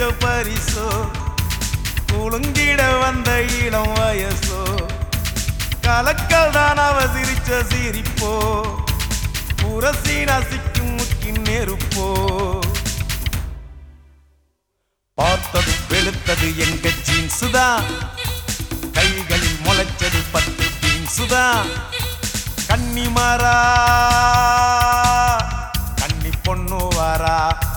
பரிசோ குலுங்கிட வந்த இளம் வயசோ கலக்கல் தான் அவ சிரிச்ச சிரிப்போ புரசி நசிக்கும் முக்கின் நெருப்போ பார்த்தது வெளுத்தது எங்க ஜீன்ஸுதா கைகளில் முளைச்சது பத்து பீன்ஸுதா கன்னி மாறா கன்னி பொண்ணு வாரா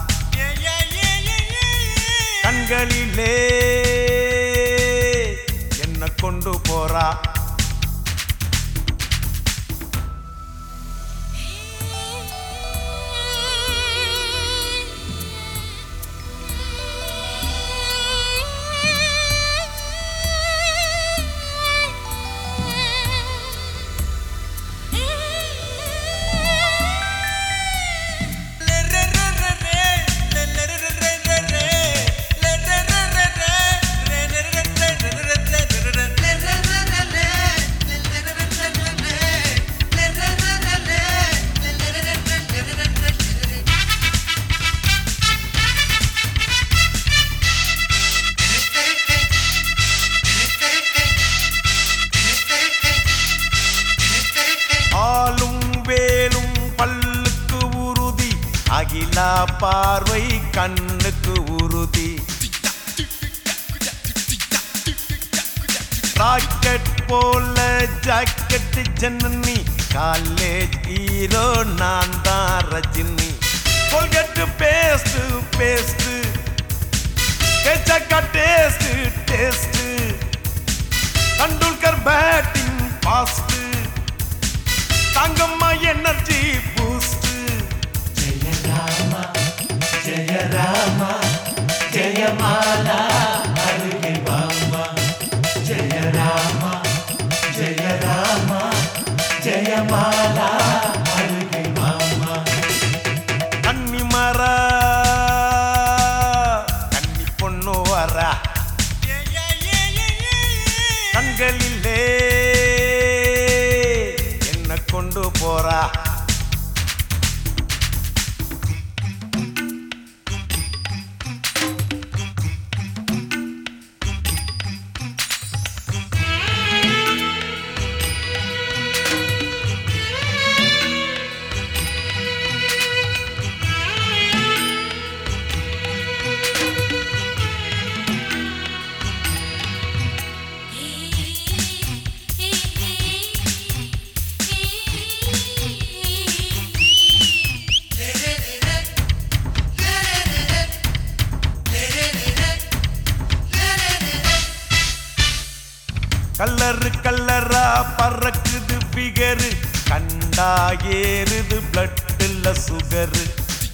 கண்களிலே என்ன கொண்டு போறா ஆளும் வேலும் பல்லுக்கு உறுதி அகிலா பார்வை கண்ணுக்கு உறுதி ராக்கெட் போல ஜாக்கெட் ஜனனி காலேஜ் ஹீரோ நான் தான் ரஜினி கொல்கட்டு பேஸ்ட் பேஸ்ட் கேச்சக்கா taste taste Tendulkar batting fast தங்கம்மா எனர்ஜி பூஸ்ட் கன்னி மரா கன்னி பொண்ணு வரா கண்களிலே என்ன கொண்டு போறா கல்லறு கல்லரா பறக்குது பிகரு கண்டா ஏறுது பிளட்ல சுகரு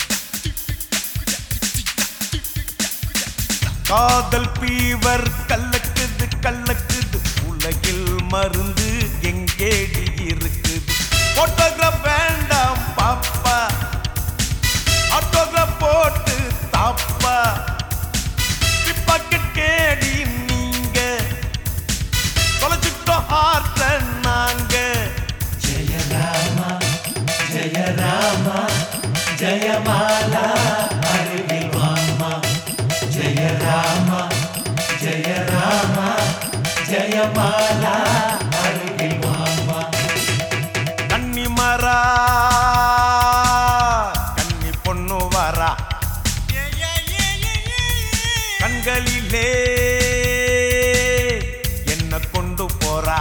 காதல் பீவர் கல்லக்குது கல்லக்குது உலகில் மருந்து எங்கேடி இருக்குது போட்டோகிராஃப் வேண்டாம் பாப்பா ஆட்டோகிராஃப் போட்டு தாப்பா பிப்பாக்கெட் கேடி நீங்க தொலைச்சிட்டோம் ஆர்த்த நாங்க கன்னி மரா கன்னி பொண்ணு வரா கண்களிலே என்ன கொண்டு போறா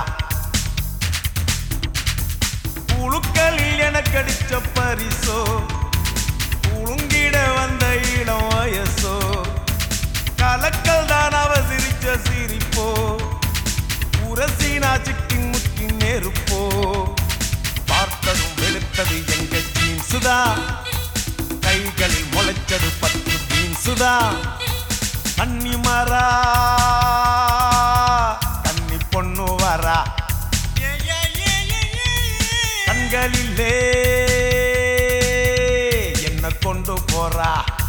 புழுக்களில் எனக்கடிச்ச பரிசோ புழுங்கிட வந்த இளம் வயசோ கலக்கல் தான் அவ சிரிச்ச சிரிப்போ உரசினா சிக்கி முக்கி நெருப்போ பார்த்ததும் வெளுத்தது எங்க ஜீன்ஸுதா கைகளில் முளைச்சது பத்து பீன்ஸுதா கன்னி மரா கன்னி பொண்ணு வரா கண்களிலே என்ன கொண்டு போறா